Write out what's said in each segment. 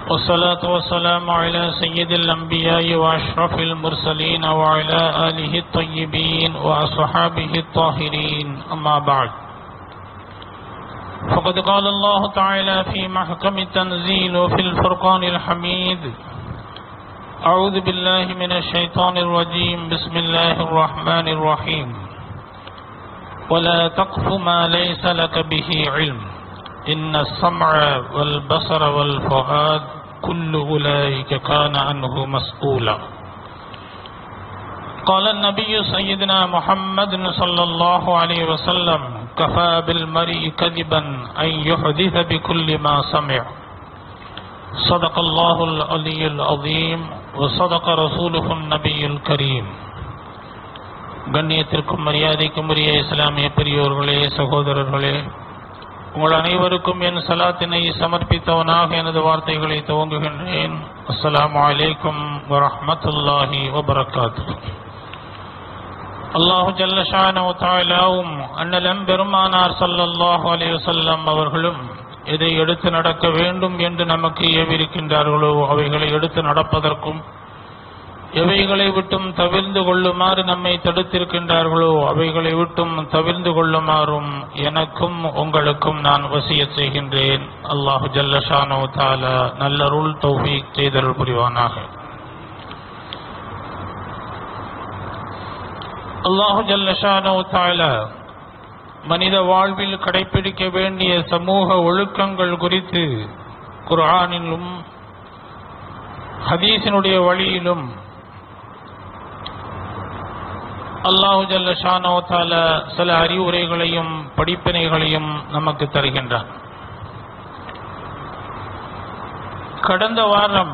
والصلاة والسلام على سيد الأنبياء وأشرف المرسلين وعلى آله الطيبين وأصحابه الطاهرين أما بعد فقد قال الله تعالى في محكم التنزيل وفي الفرقان الحميد أعوذ بالله من الشيطان الرجيم بسم الله الرحمن الرحيم ولا تقف ما ليس لك به علم إن السمع والبصر والفؤاد كل أولئك كان عنه مسؤولا قال النبي سيدنا محمد صلى الله عليه وسلم كفى بالمرء كذبا أن يحدث بكل ما سمع صدق الله العلي العظيم وصدق رسوله النبي الكريم கண்ணியத்திற்கும் மரியாதைக்கும் உரிய இஸ்லாமிய பெரியோர்களே சகோதரர்களே உங்கள் அனைவருக்கும் என் சலாத்தினை சமர்ப்பித்தவனாக எனது வார்த்தைகளை துவங்குகின்றேன் அஸ்ஸலாமு அலைக்கும் வரஹ்மத்துல்லாஹி வபரகாத்து அல்லாஹு ஜல்லஷானு தாயிலாவும் அண்ணலம் பெருமானார் ஸல்லல்லாஹு அலைஹி வஸல்லம் அவர்களும் எதை எடுத்து நடக்க வேண்டும் என்று நமக்கு ஏவிருக்கின்றார்களோ அவைகளை எடுத்து நடப்பதற்கும் எவைகளை விட்டும் தவிர்ந்து கொள்ளுமாறு நம்மை தடுத்திருக்கின்றார்களோ அவைகளை விட்டும் தவிர்ந்து கொள்ளுமாறும் எனக்கும் உங்களுக்கும் நான் வசியத் செய்கின்றேன் அல்லாஹு ஜல்லஷானோ தாலா நல்லருள் தௌஃபீக் செய்தருள் புரிவானாக அல்லாஹு ஜல்லஷானோ தாலா மனித வாழ்வில் கடைபிடிக்க வேண்டிய சமூக ஒழுக்கங்கள் குறித்து குர்ஆனிலும் ஹதீஸினுடைய வழியிலும் அல்லாஹு ஜல்ல ஷானோ தால சில அறிவுரைகளையும் படிப்பினைகளையும் நமக்கு தருகின்றான் கடந்த வாரம்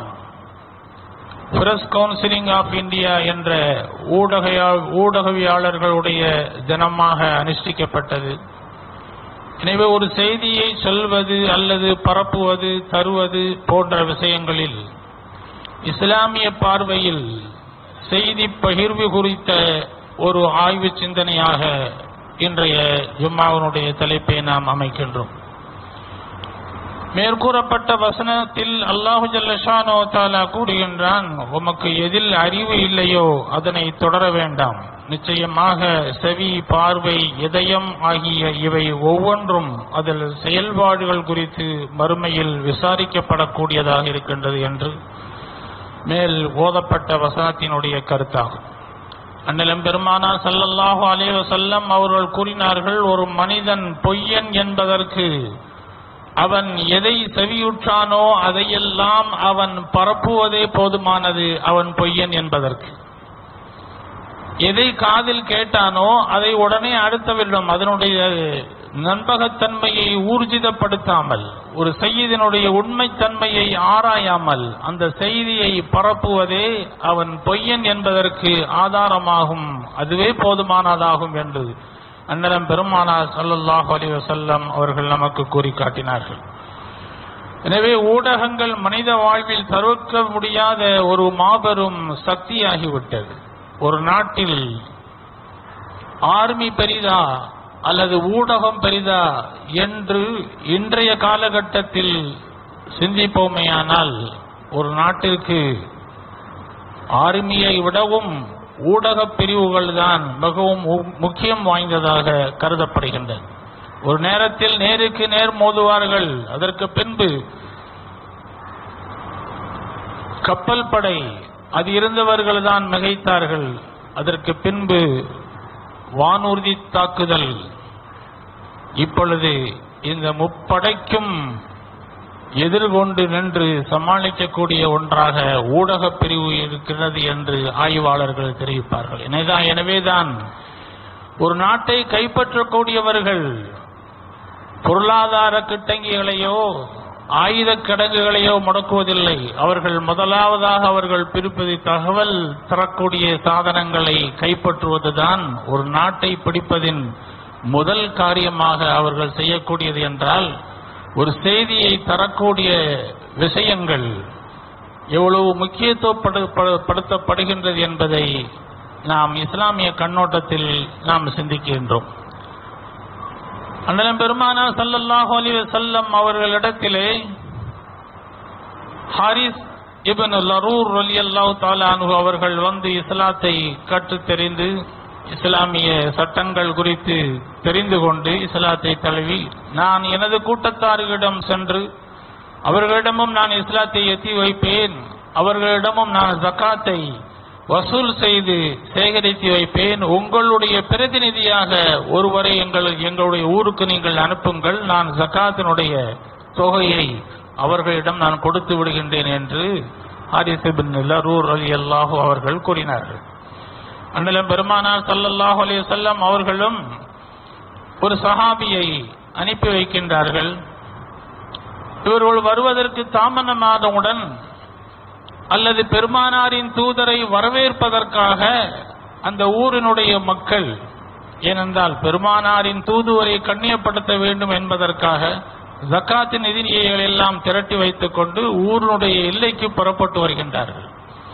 பிரஸ் கவுன்சிலிங் ஆஃப் இந்தியா என்ற ஊடகையா ஊடகவியாளர்களுடைய தினமாக அனுஷ்டிக்கப்பட்டது எனவே ஒரு செய்தியை சொல்வது அல்லது பரப்புவது தருவது போன்ற விஷயங்களில் இஸ்லாமிய பார்வையில் செய்தி பகிர்வு குறித்த ஒரு ஆய்வு சிந்தனையாக இன்றைய ஜும்மாவினுடைய தலைப்பை நாம் அமைக்கின்றோம் மேற்கூறப்பட்ட வசனத்தில் அல்லாஹு ஜல்லஷானோ தாலா கூறுகின்றான் உமக்கு எதில் அறிவு இல்லையோ அதனை தொடர வேண்டாம் நிச்சயமாக செவி பார்வை இதயம் ஆகிய இவை ஒவ்வொன்றும் அதில் செயல்பாடுகள் குறித்து மறுமையில் விசாரிக்கப்படக்கூடியதாக இருக்கின்றது என்று மேல் ஓதப்பட்ட வசனத்தினுடைய கருத்தாகும் அண்ணலம் பெருமானா சல்லல்லாஹு அலே வசல்லம் அவர்கள் கூறினார்கள் ஒரு மனிதன் பொய்யன் என்பதற்கு அவன் எதை செவியுற்றானோ அதையெல்லாம் அவன் பரப்புவதே போதுமானது அவன் பொய்யன் என்பதற்கு எதை காதில் கேட்டானோ அதை உடனே அடுத்தவில்லும் அதனுடைய நண்பகத்தன்மையை ஊர்ஜிதப்படுத்தாமல் ஒரு செய்தியினுடைய உண்மைத்தன்மையை ஆராயாமல் அந்த செய்தியை பரப்புவதே அவன் பொய்யன் என்பதற்கு ஆதாரமாகும் அதுவே போதுமானதாகும் என்று அன்னலம் பெருமானார் சல்லல்லாஹு அலி வசல்லம் அவர்கள் நமக்கு கூறி காட்டினார்கள் எனவே ஊடகங்கள் மனித வாழ்வில் தவிர்க்க முடியாத ஒரு மாபெரும் சக்தியாகிவிட்டது ஒரு நாட்டில் ஆர்மி பெரிதா அல்லது ஊடகம் பெரிதா என்று இன்றைய காலகட்டத்தில் சிந்திப்போமேயானால் ஒரு நாட்டிற்கு ஆர்மியை விடவும் ஊடக பிரிவுகள் தான் மிகவும் முக்கியம் வாய்ந்ததாக கருதப்படுகின்றன ஒரு நேரத்தில் நேருக்கு நேர் மோதுவார்கள் அதற்கு பின்பு கப்பல் படை அது இருந்தவர்கள் தான் மிகைத்தார்கள் அதற்கு பின்பு வானூர்தி தாக்குதல் இப்பொழுது இந்த முப்படைக்கும் எதிர்கொண்டு நின்று சமாளிக்கக்கூடிய ஒன்றாக ஊடக பிரிவு இருக்கிறது என்று ஆய்வாளர்கள் தெரிவிப்பார்கள் எனவேதான் எனவேதான் ஒரு நாட்டை கைப்பற்றக்கூடியவர்கள் பொருளாதார கிட்டங்கிகளையோ ஆயுத கிடங்குகளையோ முடக்குவதில்லை அவர்கள் முதலாவதாக அவர்கள் பிரிப்பது தகவல் தரக்கூடிய சாதனங்களை கைப்பற்றுவதுதான் ஒரு நாட்டை பிடிப்பதின் முதல் காரியமாக அவர்கள் செய்யக்கூடியது என்றால் ஒரு செய்தியை தரக்கூடிய விஷயங்கள் எவ்வளவு முக்கியத்துவப்படுத்தப்படுகின்றது என்பதை நாம் இஸ்லாமிய கண்ணோட்டத்தில் நாம் சிந்திக்கின்றோம் அண்ணலம் பெருமானா ஸல்லல்லாஹு அலைஹி வஸல்லம் அவர்களிடத்திலே ஹாரிஸ் இபன் லரூர் ரலியல்லாஹு தஆலா அன்ஹு அவர்கள் வந்து இஸ்லாத்தை கற்றுத் தெரிந்து இஸ்லாமிய சட்டங்கள் குறித்து தெரிந்து கொண்டு இஸ்லாத்தை தழுவி நான் எனது கூட்டத்தார்களிடம் சென்று அவர்களிடமும் நான் இஸ்லாத்தை எத்தி வைப்பேன் அவர்களிடமும் நான் ஜக்காத்தை வசூல் செய்து சேகரித்து வைப்பேன் உங்களுடைய பிரதிநிதியாக ஒருவரை எங்கள் எங்களுடைய ஊருக்கு நீங்கள் அனுப்புங்கள் நான் ஜக்காத்தினுடைய தொகையை அவர்களிடம் நான் கொடுத்து விடுகின்றேன் என்று ஹாரிஸ் பின் லரூர் அலி அல்லாஹு அவர்கள் கூறினார்கள் அண்ணலம் பெருமானார் ஸல்லல்லாஹு அலைஹி வஸல்லம் அவர்களும் ஒரு சஹாபியை அனுப்பி வைக்கின்றார்கள் இவர்கள் வருவதற்கு தாமதமானவுடன் அல்லது பெருமானாரின் தூதரை வரவேற்பதற்காக அந்த ஊரினுடைய மக்கள் ஏனென்றால் பெருமானாரின் தூதுவரை கண்ணியப்படுத்த வேண்டும் என்பதற்காக ஜக்காத்தின் நிதியை எல்லாம் திரட்டி வைத்துக் கொண்டு ஊரினுடைய எல்லைக்கு புறப்பட்டு வருகின்றார்கள்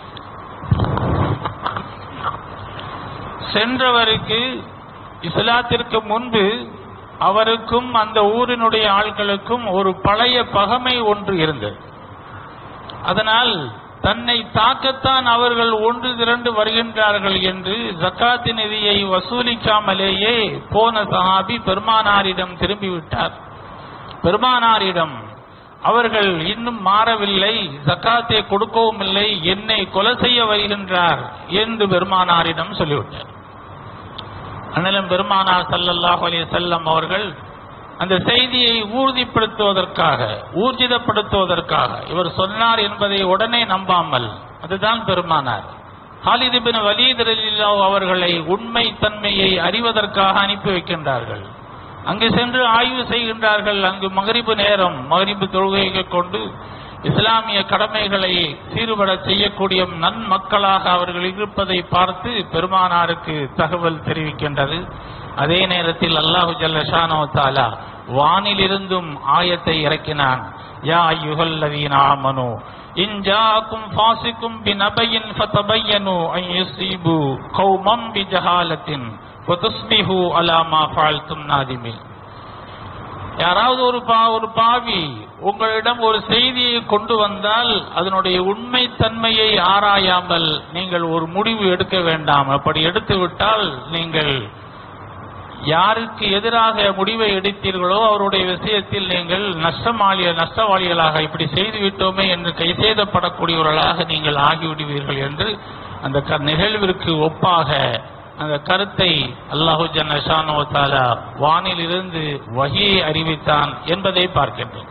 சென்றவருக்கு இஸ்லாத்திற்கு முன்பு அவருக்கும் அந்த ஊரினுடைய ஆட்களுக்கும் ஒரு பழைய பகமை ஒன்று இருந்தது அதனால் தன்னை தாக்கத்தான் அவர்கள் ஒன்று திரண்டு வருகின்றார்கள் என்று ஜக்காத்து நிதியை வசூலிக்காமலேயே போன சஹாபி பெருமானாரிடம் திரும்பிவிட்டார் பெருமானாரிடம் அவர்கள் இன்னும் மாறவில்லை ஜக்காத்தை கொடுக்கவும் இல்லை என்னை கொலை செய்ய வருகின்றார் என்று பெருமானாரிடம் சொல்லிவிட்டார் அண்ணலம் பெருமானார் ஸல்லல்லாஹு அலைஹி வஸல்லம் அவர்கள் அந்த செய்தியை ஊர்திப்படுத்துவதற்காக ஊர்ஜிதப்படுத்துவதற்காக இவர் சொன்னார் என்பதை உடனே நம்பாமல் அதுதான் பெருமானார் ஹாலித் பின் வலீத் ரலியல்லாஹு அவர்களை உண்மை தன்மையை அறிவதற்காக அனுப்பி வைக்கின்றார்கள் அங்கு சென்று ஆய்வு செய்கின்றார்கள் அங்கு மகரிபு நேரம் மகரிபு தொழுகையை கொண்டு இஸ்லாமிய கடமைகளை சீர்பட செய்யக்கூடிய நன்மக்களாக அவர்கள் இருப்பதை பார்த்து பெருமானாருக்கு தகவல் தெரிவிக்கின்றது அதே நேரத்தில் அல்லாஹு ஜல்லஷானோ தாலா வானிலிருந்தும் ஆயத்தை இறக்கினான் யா ஐயுகல்லதீன ஆமனு இன் ஜாஅக்கும் ஃபாசிக்கும் பிநபையின் ஃபதபையனு அன் யுஸீபு கௌமம் பிஜஹாலத்தின் வதுஸ்பிஹு அலா மா ஃபஅல்தும் நாதிமின் யாராவது ஒரு பா ஒரு பாவி உங்களிடம் ஒரு செய்தியை கொண்டு வந்தால் அதனுடைய உண்மை தன்மையை ஆராயாமல் நீங்கள் ஒரு முடிவு எடுக்க வேண்டாம் அப்படி எடுத்து விட்டால் நீங்கள் யாருக்கு எதிராக முடிவை எடுத்தீர்களோ அவருடைய விஷயத்தில் நீங்கள் நஷ்டமாளிய நஷ்டவாளிகளாக இப்படி செய்து விட்டோமே என்று கைசேதப்படக்கூடியவர்களாக நீங்கள் ஆகிவிடுவீர்கள் என்று அந்த க- நிகழ்விற்கு ஒப்பாக அந்த கருத்தை அல்லாஹு ஜன்னஷானோ தாலா வானில் இருந்து வகியை அறிவித்தான் என்பதை பார்க்கின்றோம்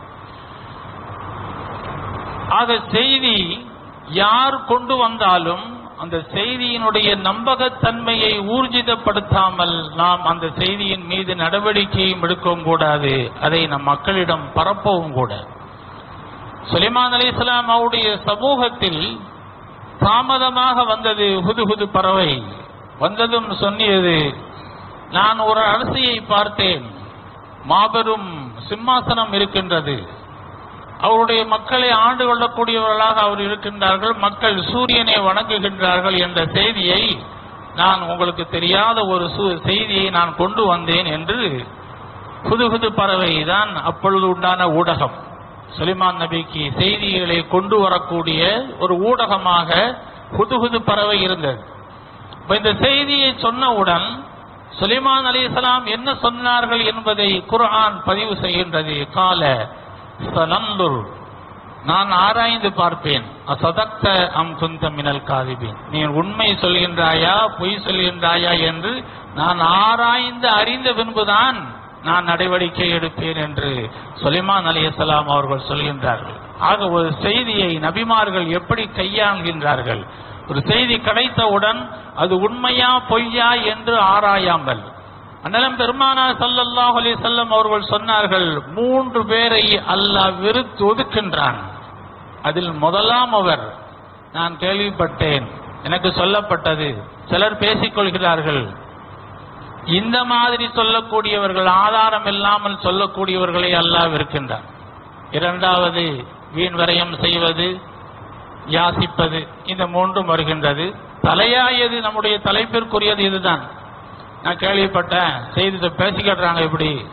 ஆக செய்தி யார் கொண்டு வந்தாலும் அந்த செய்தியினுடைய நம்பகத்தன்மையை ஊர்ஜிதப்படுத்தாமல் நாம் அந்த செய்தியின் மீது நடவடிக்கையும் எடுக்கவும் கூடாது அதை நம் மக்களிடம் பரப்பவும் கூடாது சுலைமான் அலிஸ்லாம் அவருடைய சமூகத்தில் தாமதமாக வந்தது ஹுதுஹுது பறவை வந்ததும் சொன்னியது நான் ஒரு அரசியை பார்த்தேன் மாபெரும் சிம்மாசனம் இருக்கின்றது அவருடைய மக்களை ஆண்டு கொள்ளக்கூடியவர்களாக அவர் இருக்கின்றார்கள் மக்கள் சூரியனை வணங்குகின்றார்கள் என்ற செய்தியை நான் உங்களுக்கு தெரியாத ஒரு சு- செய்தியை நான் கொண்டு வந்தேன் என்று புது புது பறவை தான் அப்பொழுது உண்டான ஊடகம் சுலைமான் நபிக்கு செய்திகளை கொண்டு வரக்கூடிய ஒரு ஊடகமாக புது புது பறவை இருந்தது இப்ப இந்த செய்தியை சொன்னவுடன் சுலைமான் அலைஹிஸ்ஸலாம் என்ன சொன்னார்கள் என்பதை குர்ஆன் பதிவு செய்கின்றது கால சனந்துர் நான் ஆராய்ந்து பார்ப்பேன் அசதக்த அம் குந்த மினல் காதிபின் நீ உண்மை சொல்கின்றாயா பொய் சொல்கின்றாயா என்று நான் ஆராய்ந்து அறிந்த பின்புதான் நான் நடவடிக்கை எடுப்பேன் என்று சுலைமான் அலைஹிஸ்ஸலாம் அவர்கள் சொல்கின்றார்கள் ஆக ஒரு செய்தியை நபிமார்கள் எப்படி கையாள்கின்றார்கள் ஒரு செய்தி கிடைத்தவுடன் அது உண்மையா பொய்யா என்று ஆராயாமல் அண்ணலம் பெருமானார் ஸல்லல்லாஹு அலைஹி வஸல்லம் அவர்கள் சொன்னார்கள் மூன்று பேரை அல்லாஹ் வெறுத்து ஒதுக்கின்றான் அதில் முதலாம் அவர் நான் கேள்விப்பட்டேன் எனக்கு சொல்லப்பட்டது சிலர் பேசிக் கொள்கிறார்கள் இந்த மாதிரி சொல்லக்கூடியவர்கள் ஆதாரம் இல்லாமல் சொல்லக்கூடியவர்களை அல்லாஹ் இருக்கின்றார் இரண்டாவது வீண் விரயம் செய்வது யாசிப்பது இந்த மூன்றும் வருகின்றது தலையாயது நம்முடைய தலைப்பிற்குரியது இதுதான் நான் கேள்விப்பட்டேன் செய்தி பேசிக்கிடுறாங்க இப்படி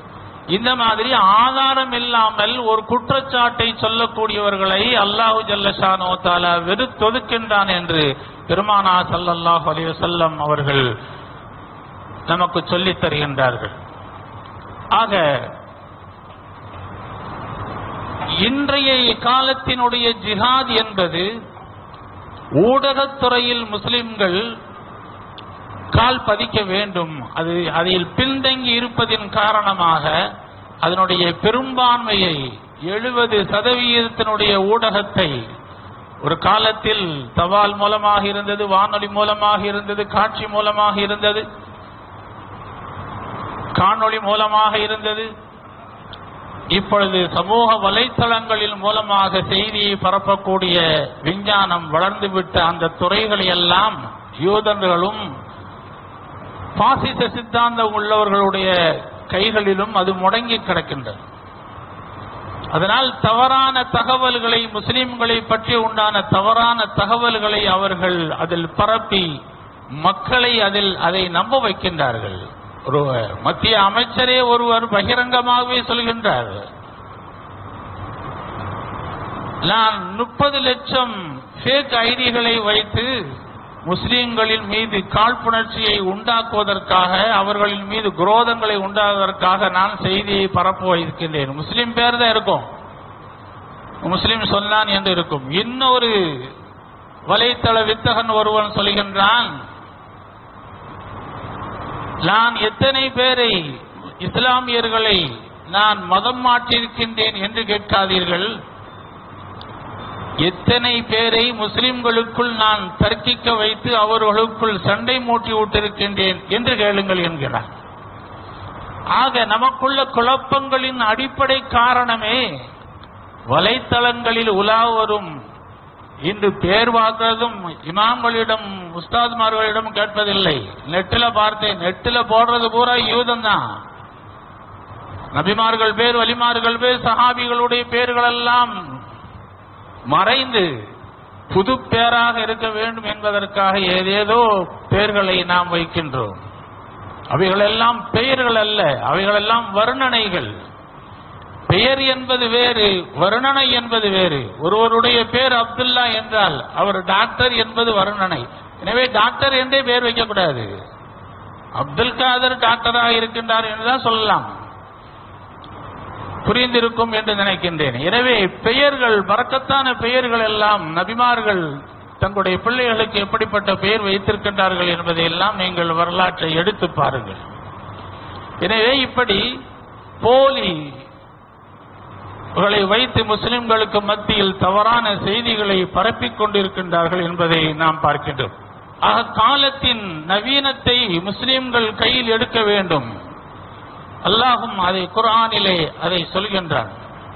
இந்த மாதிரி ஆதாரம் இல்லாமல் ஒரு குற்றச்சாட்டை சொல்லக்கூடியவர்களை அல்லாஹு ஜல்லஷானோ தாலா வெறுத்தொதுக்கின்றான் என்று பெருமானா சல்லல்லாஹு அலைஹி வஸல்லம் அவர்கள் நமக்கு சொல்லித் தருகின்றார்கள் ஆக இன்றைய காலத்தினுடைய ஜிஹாத் என்பது ஊடகத்துறையில் முஸ்லிம்கள் கால் பதிக்க வேண்டும் அது அதில் பின்தங்கி இருப்பதின் காரணமாக அதனுடைய பெரும்பான்மையை எழுபது சதவீதத்தினுடைய ஊடகத்தை ஒரு காலத்தில் தபால் மூலமாக இருந்தது வானொலி மூலமாக இருந்தது காட்சி மூலமாக இருந்தது காணொளி மூலமாக இருந்தது இப்பொழுது சமூக வலைத்தளங்களில் மூலமாக செய்தியை பரப்பக்கூடிய விஞ்ஞானம் வளர்ந்துவிட்ட அந்த துறைகளை எல்லாம் யூதர்களும் பாசிச சித்தாந்தம் உள்ளவர்களுடைய கைகளிலும் அது முடங்கி கிடக்கின்றது அதனால் தவறான தகவல்களை முஸ்லிம்களை பற்றி உண்டான தவறான தகவல்களை அவர்கள் அதில் பரப்பி மக்களை அதில் அதை நம்ப வைக்கின்றார்கள் ஒரு மத்திய அமைச்சரே ஒருவர் பகிரங்கமாகவே சொல்கின்றார் நான் முப்பது லட்சம் ஃபேக் ஐடிகளை வைத்து முஸ்லிம்களின் மீது காழ்ப்புணர்ச்சியை உண்டாக்குவதற்காக அவர்களின் மீது குரோதங்களை உண்டாக்குவதற்காக நான் செய்தியை பரப்ப வைக்கின்றேன் முஸ்லிம் பேர் தான் இருக்கும் முஸ்லிம் சொன்னான் என்று இருக்கும் இன்னொரு வலைத்தள வித்தகன் ஒருவன் சொல்கின்றான் நான் எத்தனை பேரை இஸ்லாமியர்களை நான் மதம் மாற்றியிருக்கின்றேன் என்று கேட்காதீர்கள் எத்தனை பேரை முஸ்லிம்களுக்குள் நான் தர்க்கிக்க வைத்து அவர்களுக்குள் சண்டை மூட்டி விட்டிருக்கின்றேன் என்று கேளுங்கள் என்கிறார் ஆக நமக்குள்ள குழப்பங்களின் அடிப்படை காரணமே வலைத்தளங்களில் உலா வரும் இன்று பேர் பார்க்கிறதும் இமாம்களிடம் உஸ்தாத்மார்களிடம் கேட்பதில்லை நெட்டில் பார்த்தேன் நெட்டில் போடுறது பூரா யூதம் தான் நபிமார்கள் பேர் வலிமார்கள் பேர் சஹாபிகளுடைய பேர்கள் எல்லாம் மறைந்து புது பேராக இருக்க வேண்டும் என்பதற்காக ஏதேதோ பெயர்களை நாம் வைக்கின்றோம் அவைகளெல்லாம் பெயர்கள் அல்ல அவைகளெல்லாம் வர்ணனைகள் பெயர் என்பது வேறு வர்ணனை என்பது வேறு ஒருவருடைய பேர் அப்துல்லா என்றால் அவர் டாக்டர் என்பது வர்ணனை எனவே டாக்டர் என்றே பெயர் வைக்கக்கூடாது அப்துல் காதர் டாக்டராக இருக்கின்றார் என்றுதான் சொல்லலாம் புரிந்திருக்கும் என்று நினைக்கின்றேன் எனவே பெயர்கள் பறக்கத்தான பெயர்கள் எல்லாம் நபிமார்கள் தங்களுடைய பிள்ளைகளுக்கு எப்படிப்பட்ட பெயர் வைத்திருக்கின்றார்கள் என்பதை எல்லாம் நீங்கள் வரலாற்றை எடுத்து பாருங்கள் எனவே இப்படி போலி களை வைத்து முஸ்லிம்களுக்கு மத்தியில் தவறான செய்திகளை பரப்பிக் கொண்டிருக்கின்றார்கள் என்பதை நாம் பார்க்கின்றோம் ஆக காலத்தின் நவீனத்தை முஸ்லிம்கள் கையில் எடுக்க வேண்டும் அல்லாஹும் அதை குர்ஆனிலே அதை சொல்கின்றான்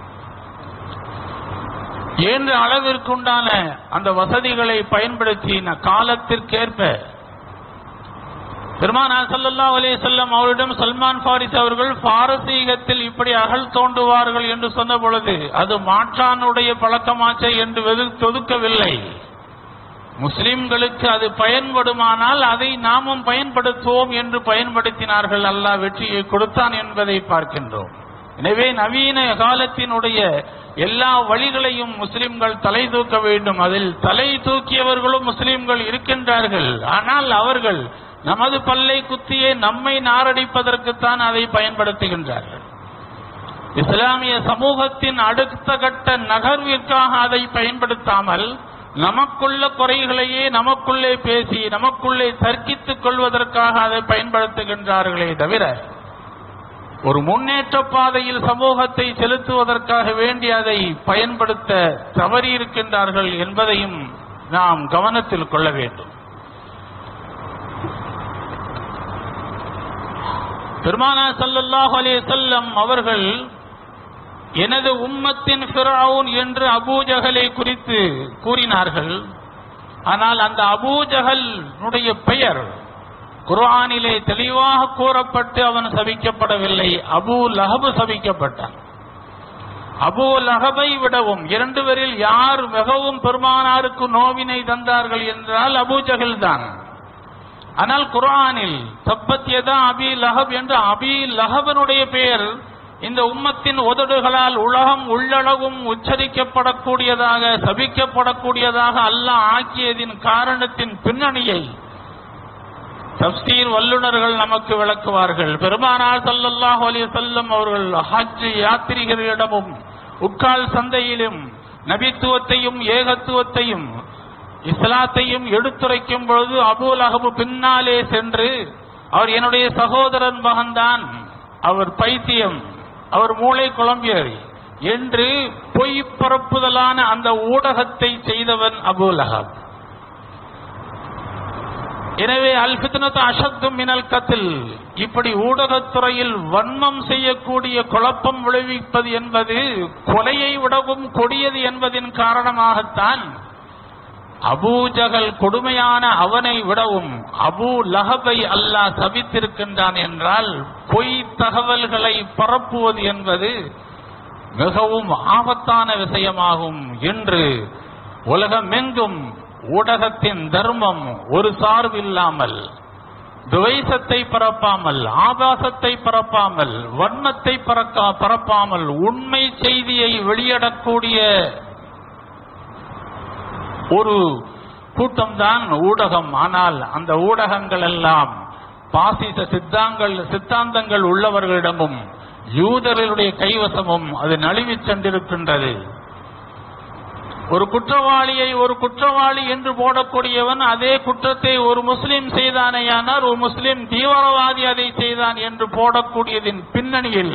என்ற அளவிற்குண்டான அந்த வசதிகளை பயன்படுத்தி ந- காலத்திற்கேற்ப பெருமானா ஸல்லல்லாஹு அலைஹி வஸல்லம் அவரிடம் சல்மான் ஃபாரிஸ் அவர்கள் பாரசீகத்தில் இப்படி அகழ் தோண்டுவார்கள் என்று சொன்ன பொழுது அது மாற்றானுடைய பழக்கமாச்சே என்று வெது- தொதுக்கவில்லை முஸ்லிம்களுக்கு அது பயன்படுமானால் அதை நாமும் பயன்படுத்துவோம் என்று பயன்படுத்தினார்கள் அல்லாஹ் வெற்றியை கொடுத்தான் என்பதை பார்க்கின்றோம் எனவே நவீன காலத்தினுடைய எல்லா வழிகளையும் முஸ்லிம்கள் தலை தூக்க வேண்டும் அதில் தலை தூக்கியவர்களும் முஸ்லிம்கள் இருக்கின்றார்கள் ஆனால் அவர்கள் நமது பல்லை குத்தியே நம்மை நாரடிப்பதற்குத்தான் அதை பயன்படுத்துகின்றார்கள் இஸ்லாமிய சமூகத்தின் அடுத்த கட்ட நகர்விற்காக அதை பயன்படுத்தாமல் நமக்குள்ள குறைகளையே நமக்குள்ளே பேசி நமக்குள்ளே தர்க்கித்துக் கொள்வதற்காக அதை பயன்படுத்துகின்றார்களே தவிர ஒரு முன்னேற்ற பாதையில் சமூகத்தை செலுத்துவதற்காக வேண்டி அதை பயன்படுத்த தவறியிருக்கின்றார்கள் என்பதையும் நாம் கவனத்தில் கொள்ள வேண்டும் பெருமானா ஸல்லல்லாஹு அலைஹி வஸல்லம் அவர்கள் எனது உம்மத்தின் ஃபிரௌன் என்று அபூஜகலை குறித்து கூறினார்கள் ஆனால் அந்த அபூஜகலுடைய பெயர் குர்ஆனிலே தெளிவாக கூறப்பட்டு அவன் சபிக்கப்படவில்லை அபூ லஹபு சபிக்கப்பட்டான் அபூ லஹபை விடவும் இரண்டு பேரில் யார் மிகவும் பெருமானாருக்கு நோவினை தந்தார்கள் என்றால் அபூஜகல் தான் ஆனால் குர்ஆனில் தப்பத் யதா அபி லஹப் என்று அபி லஹபனுடைய பெயர் இந்த உம்மத்தின் உதடுகளால் உலகம் உள்ளளவும் உச்சரிக்கப்படக்கூடியதாக சபிக்கப்படக்கூடியதாக அல்லாஹ் ஆக்கியதின் காரணத்தின் பின்னணியை தப்சீர் வல்லுநர்கள் நமக்கு விளக்குவார்கள் பெருமானார் ஸல்லல்லாஹு அலைஹி வஸல்லம் அவர்கள் ஹஜ் யாத்ரீகர்களிடமும் உக்கால் சந்தையிலும் நபித்துவத்தையும் ஏகத்துவத்தையும் இஸ்லாத்தையும் எடுத்துரைக்கும் பொழுது அபூல் அஹபு பின்னாலே சென்று அவர் என்னுடைய சகோதரன் மகன்தான் அவர் பைத்தியம் அவர் மூளை குழம்பியர் என்று பொய் பரப்புதலான அந்த ஊடகத்தை செய்தவன் அபூல் அஹப் எனவே அல் ஃபித்னத்து அஷத்தும் மினல் கத்தில் இப்படி ஊடகத்துறையில் வன்மம் செய்யக்கூடிய குழப்பம் விளைவிப்பது என்பது கொலையை விடவும் கொடியது என்பதின் காரணமாகத்தான் அபூஜகல் கொடுமையான அவனை விடவும் அபூ லஹபை அல்லாஹ் சபித்திருக்கின்றான் என்றால் பொய் தகவல்களை பரப்புவது என்பது மிகவும் ஆபத்தான விஷயமாகும் என்று உலகமெங்கும் ஊடகத்தின் தர்மம் ஒரு சார்பில்லாமல் துவைசத்தை பரப்பாமல் ஆபாசத்தை பரப்பாமல் வன்மத்தை பறக்கா பரப்பாமல் உண்மை செய்தியை வெளியிடக்கூடிய ஒரு கூட்டம்தான் ஊடகம் ஆனால் அந்த ஊடகங்கள் எல்லாம் பாசிச சித்தாங்கள் சித்தாந்தங்கள் உள்ளவர்களிடமும் யூதர்களுடைய கைவசமும் அது நழுவிச் சென்றிருக்கின்றது ஒரு குற்றவாளியை ஒரு குற்றவாளி என்று போடக்கூடியவன் அதே குற்றத்தை ஒரு முஸ்லிம் செய்தானேயானார் ஒரு முஸ்லிம் தீவிரவாதி அதை செய்தான் என்று போடக்கூடியதின் பின்னணியில்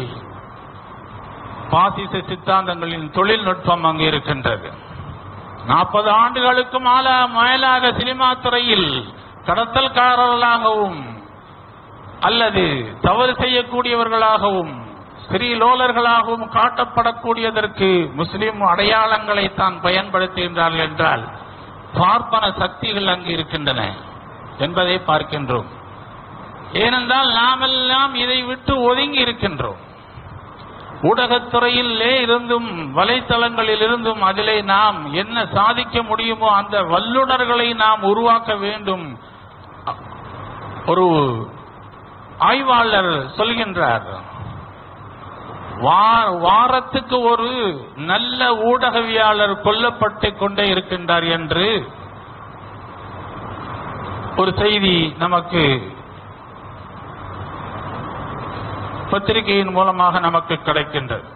பாசிச சித்தாந்தங்களின் தொழில்நுட்பம் அங்கு இருக்கின்றது நாற்பது ஆண்டுகளுக்கு மால மேலாக சினிமா துறையில் கடத்தல்காரர்களாகவும் அல்லது தவறு செய்யக்கூடியவர்களாகவும் ஸ்ரீலோலர்களாகவும் காட்டப்படக்கூடியதற்கு முஸ்லிம் அடையாளங்களை தான் பயன்படுத்துகின்றார்கள் என்றால் பார்ப்பன சக்திகள் அங்கு இருக்கின்றன என்பதை பார்க்கின்றோம் ஏனென்றால் நாமெல்லாம் இதை விட்டு ஒதுங்கி இருக்கின்றோம் ஊடகத்துறையிலே இருந்தும் வலைத்தளங்களில் இருந்தும் அதிலே நாம் என்ன சாதிக்க முடியுமோ அந்த வல்லுநர்களை நாம் உருவாக்க வேண்டும் ஒரு ஆய்வாளர் சொல்கின்றார் வா- வாரத்துக்கு ஒரு நல்ல ஊடகவியாளர் கொல்லப்பட்டு கொண்டே இருக்கின்றார் என்று ஒரு செய்தி நமக்கு பத்திரிகையின் மூலமாக நமக்கு கிடைக்கின்றது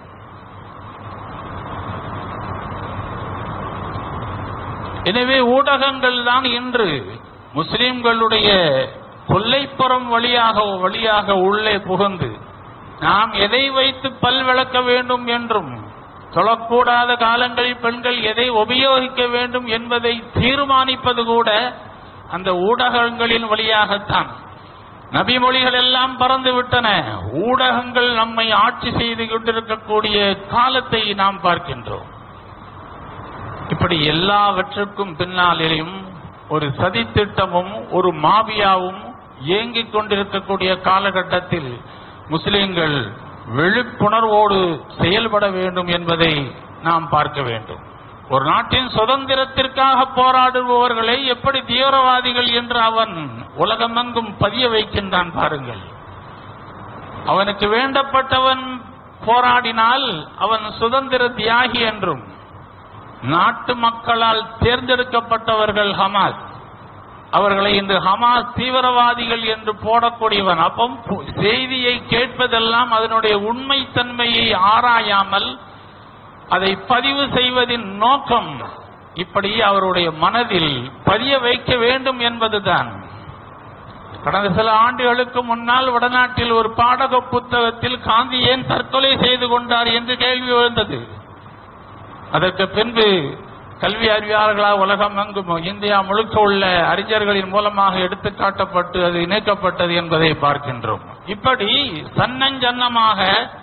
எனவே ஊடகங்கள் தான் இன்று முஸ்லிம்களுடைய கொல்லைப்புறம் வழியாக வழியாக உள்ளே புகுந்து நாம் எதை வைத்து பல் விளக்க வேண்டும் என்றும் சொல்லக்கூடாத காலங்களில் பெண்கள் எதை உபயோகிக்க வேண்டும் என்பதை தீர்மானிப்பது கூட அந்த ஊடகங்களின் வழியாகத்தான் நபிமொழிகள் எல்லாம் பறந்து விட்டன ஊடகங்கள் நம்மை ஆட்சி செய்து கொண்டிருக்கக்கூடிய காலத்தை நாம் பார்க்கின்றோம் இப்படி எல்லாவற்றுக்கும் பின்னாலேயும் ஒரு சதித்திட்டமும் ஒரு மாபியாவும் இயங்கிக் கொண்டிருக்கக்கூடிய காலகட்டத்தில் முஸ்லிம்கள் விழிப்புணர்வோடு செயல்பட வேண்டும் என்பதை நாம் பார்க்க வேண்டும் ஒரு நாட்டின் சுதந்திரத்திற்காக போராடுபவர்களை எப்படி தீவிரவாதிகள் என்று அவன் உலகமெங்கும் பதிய வைக்கின்றான் பாருங்கள் அவனுக்கு வேண்டப்பட்டவன் போராடினால் அவன் சுதந்திர தியாகி என்றும் நாட்டு மக்களால் தேர்ந்தெடுக்கப்பட்டவர்கள் ஹமாஸ் அவர்களை இன்று ஹமாஸ் தீவிரவாதிகள் என்று போடக்கூடியவன் அப்போ பு- செய்தியை கேட்பதெல்லாம் அதனுடைய உண்மைத்தன்மையை ஆராயாமல் அதை பதிவு செய்வதின் நோக்கம் இப்படி அவருடைய மனதில் பதிய வைக்க வேண்டும் என்பதுதான் கடந்த சில ஆண்டுகளுக்கு முன்னால் வடநாட்டில் ஒரு பாடக புத்தகத்தில் காந்தி ஏன் தற்கொலை செய்து கொண்டார் என்று கேள்வி எழுந்தது அதற்கு பின்பு கல்வி அறிவியாளர்களாக உலகம் எங்கும் இந்தியா முழுக்க உள்ள அறிஞர்களின் மூலமாக எடுத்து காட்டப்பட்டு அது இணைக்கப்பட்டது என்பதை பார்க்கின்றோம் இப்படி சன்னஞ்சன்னமாக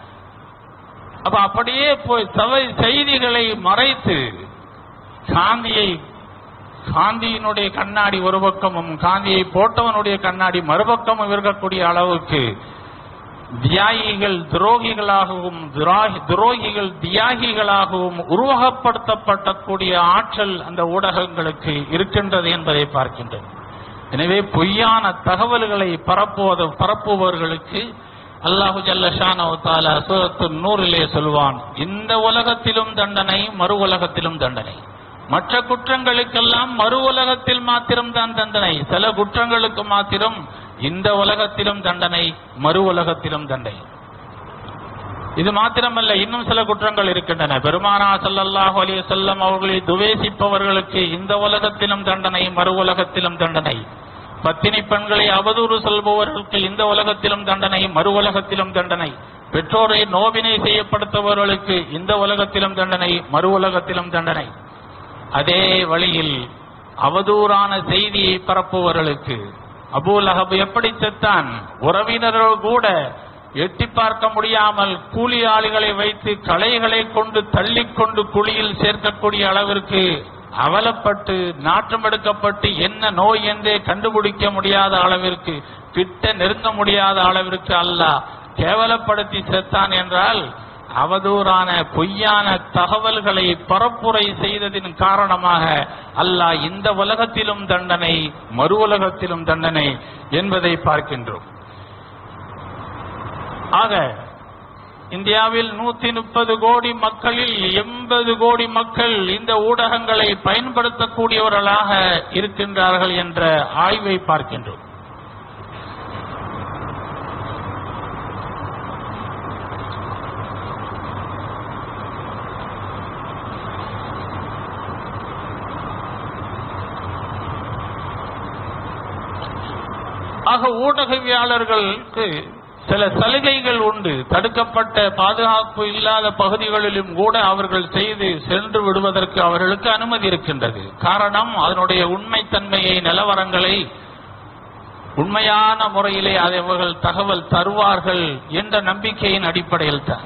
அப்ப அப்படியே போய் தவ செய்திகளை மறைத்து காந்தியை காந்தியினுடைய கண்ணாடி ஒரு பக்கமும் காந்தியை போட்டவனுடைய கண்ணாடி மறுபக்கமும் இருக்கக்கூடிய அளவுக்கு தியாகிகள் துரோகிகளாகவும் துராகி- துரோகிகள் தியாகிகளாகவும் உருவகப்படுத்தப்படக்கூடிய ஆற்றல் அந்த ஊடகங்களுக்கு இருக்கின்றது என்பதை பார்க்கின்றோம் எனவே பொய்யான தகவல்களை பரப்புவது பரப்புபவர்களுக்கு அல்லாஹு ஜல்லஷானோ தாலா சூரத்து நூறிலே சொல்வான் இந்த உலகத்திலும் தண்டனை மறு உலகத்திலும் தண்டனை மற்ற குற்றங்களுக்கெல்லாம் மறு உலகத்தில் மாத்திரம் தான் தண்டனை சில குற்றங்களுக்கு மாத்திரம் இந்த உலகத்திலும் தண்டனை மறு உலகத்திலும் தண்டனை இது மாத்திரமல்ல இன்னும் சில குற்றங்கள் இருக்கின்றன பெருமானா ஸல்லல்லாஹு அலைஹி வஸல்லம் அவர்களை துவேசிப்பவர்களுக்கு இந்த உலகத்திலும் தண்டனை மறு உலகத்திலும் தண்டனை பத்தினி பெண்களை அவதூறு சொல்பவர்களுக்கு இந்த உலகத்திலும் தண்டனை மறு உலகத்திலும் தண்டனை பெற்றோரை நோவினை செய்யப்படுத்துபவர்களுக்கு இந்த உலகத்திலும் தண்டனை மறு உலகத்திலும் தண்டனை அதே வழியில் அவதூறான செய்தியை பரப்புபவர்களுக்கு அபூல் அஹப் எப்படி செத்தான் உறவினர்கள் கூட எட்டி பார்க்க முடியாமல் கூலி ஆளுகளை வைத்து களைகளை கொண்டு தள்ளிக்கொண்டு குழியில் சேர்க்கக்கூடிய அளவிற்கு அவலப்பட்டு நாற்றம் எடுக்கப்பட்டு என்ன நோய் என்றே கண்டுபிடிக்க முடியாத அளவிற்கு கிட்ட நெருங்க முடியாத அளவிற்கு அல்லாஹ் கேவலப்படுத்தி செத்தான் என்றால் அவதூறான பொய்யான தகவல்களை பரப்புரை செய்ததின் காரணமாக அல்லாஹ் இந்த உலகத்திலும் தண்டனை மறு உலகத்திலும் தண்டனை என்பதை பார்க்கின்றோம் ஆக இந்தியாவில் நூத்தி முப்பது கோடி மக்களில் எண்பது கோடி மக்கள் இந்த ஊடகங்களை பயன்படுத்தக்கூடியவர்களாக இருக்கின்றார்கள் என்ற ஆய்வை பார்க்கின்றோம் ஆக ஊடகவியாளர்களுக்கு சில சலுகைகள் உண்டு தடுக்கப்பட்ட பாதுகாப்பு இல்லாத பகுதிகளிலும் கூட அவர்கள் செய்து சென்று விடுவதற்கு அவர்களுக்கு அனுமதி இருக்கின்றது காரணம் அதனுடைய உண்மைத்தன்மையை நிலவரங்களை உண்மையான முறையிலே அதை அவர்கள் தகவல் தருவார்கள் என்ற நம்பிக்கையின் அடிப்படையில் தான்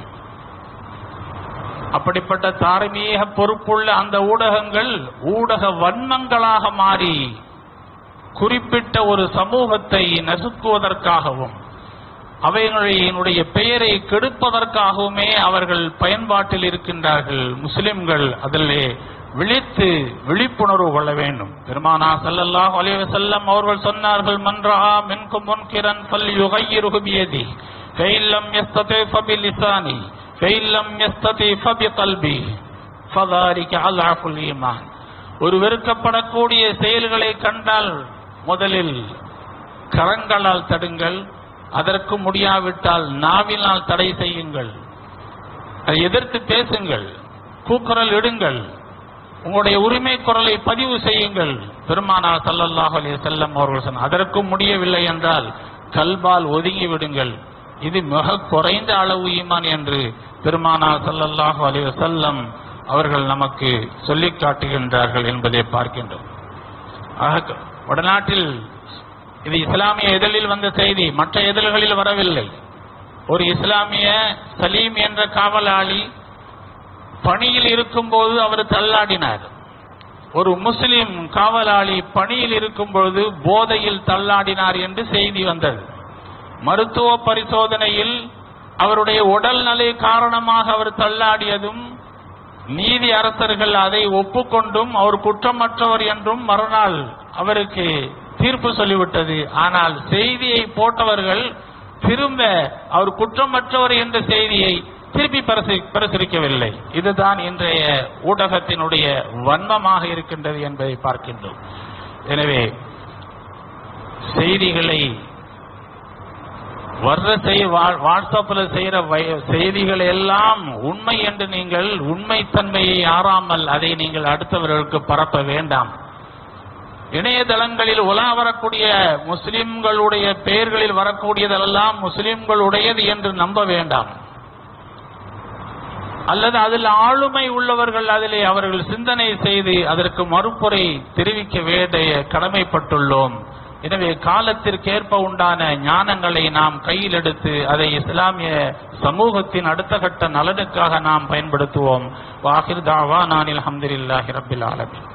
அப்படிப்பட்ட தார்மீக பொறுப்புள்ள அந்த ஊடகங்கள் ஊடக வன்மங்களாக மாறி குறிப்பிட்ட ஒரு சமூகத்தை நசுக்குவதற்காகவும் அவைகளினுடைய பெயரை கெடுப்பதற்காகவுமே அவர்கள் பயன்பாட்டில் இருக்கின்றார்கள் முஸ்லிம்கள் அதிலே விழித்து விழிப்புணர்வு கொள்ள வேண்டும் பெருமானா ஸல்லல்லாஹு அலைஹி வஸல்லம் அவர்கள் சொன்னார்கள் மன்றா மின்கும் முன்கிரன் ஃபல் யுகையிருஹு பியதி ஃபைல்லம் யஸ்ததி ஃபபிலிசானி ஃபைல்லம் யஸ்ததி ஃபபிகல்பி ஃபதாரிக அல்அஃபுல் ஈமான் ஒரு வெறுக்கப்படக்கூடிய செயல்களை கண்டால் முதலில் கரங்களால் தடுங்கள் அதற்கு முடியாவிட்டால் நாவினால் தடை செய்யுங்கள் அதை எதிர்த்து பேசுங்கள் கூக்குரல் இடுங்கள் உங்களுடைய உரிமை குரலை பதிவு செய்யுங்கள் பெருமானா ஸல்லல்லாஹு அலைஹி வஸல்லம் அவர்கள் சொன்ன அதற்கும் முடியவில்லை என்றால் கல்பால் ஒதுங்கி விடுங்கள் இது மிக குறைந்த அளவு ஈமான் என்று பெருமானா ஸல்லல்லாஹு அலைஹி வஸல்லம் அவர்கள் நமக்கு சொல்லிக் காட்டுகின்றார்கள் என்பதை பார்க்கின்றோம் ஆக வடநாட்டில் இது இஸ்லாமிய இதழில் வந்த செய்தி மற்ற இதழ்களில் வரவில்லை ஒரு இஸ்லாமிய சலீம் என்ற காவலாளி பணியில் இருக்கும்போது அவர் தள்ளாடினார் ஒரு முஸ்லிம் காவலாளி பணியில் இருக்கும்பொழுது போதையில் தள்ளாடினார் என்று செய்தி வந்தது மருத்துவ பரிசோதனையில் அவருடைய உடல்நிலை காரணமாக அவர் தள்ளாடியதும் நீதி அரசர்கள் அதை ஒப்புக்கொண்டும் அவர் குற்றமற்றவர் என்றும் மறுநாள் அவருக்கு தீர்ப்பு சொல்லிவிட்டது ஆனால் செய்தியை போட்டவர்கள் திரும்ப அவர் குற்றமற்றவர் என்ற செய்தியை திருப்பி பிரசு- பிரசுரிக்கவில்லை இதுதான் இன்றைய ஊடகத்தினுடைய வன்மமாக இருக்கின்றது என்பதை பார்க்கின்றோம் எனவே செய்திகளை வர்ற செய் வா- வாட்ஸ்அப்ல செய்யற வய- செய்திகள் எல்லாம் உண்மை என்று நீங்கள் உண்மைத்தன்மையை ஆறாமல் அதை நீங்கள் அடுத்தவர்களுக்கு பரப்ப வேண்டாம் இணையதளங்களில் உலா வரக்கூடிய முஸ்லிம்களுடைய பெயர்களில் வரக்கூடியதெல்லாம் முஸ்லிம்களுடையது என்று நம்ப வேண்டாம் அல்லது அதில் ஆளுமை உள்ளவர்கள் அதிலே அவர்கள் சிந்தனை செய்து அதற்கு மறுப்புரை தெரிவிக்க வேண்டிய கடமைப்பட்டுள்ளோம் எனவே காலத்திற்கேற்ப உண்டான ஞானங்களை நாம் கையில் எடுத்து அதை இஸ்லாமிய சமூகத்தின் அடுத்த கட்ட நலனுக்காக நாம் பயன்படுத்துவோம் வாஹிர் தாவா நானில் அஹமதுல்லாஹி ரபில் ஆலமீன்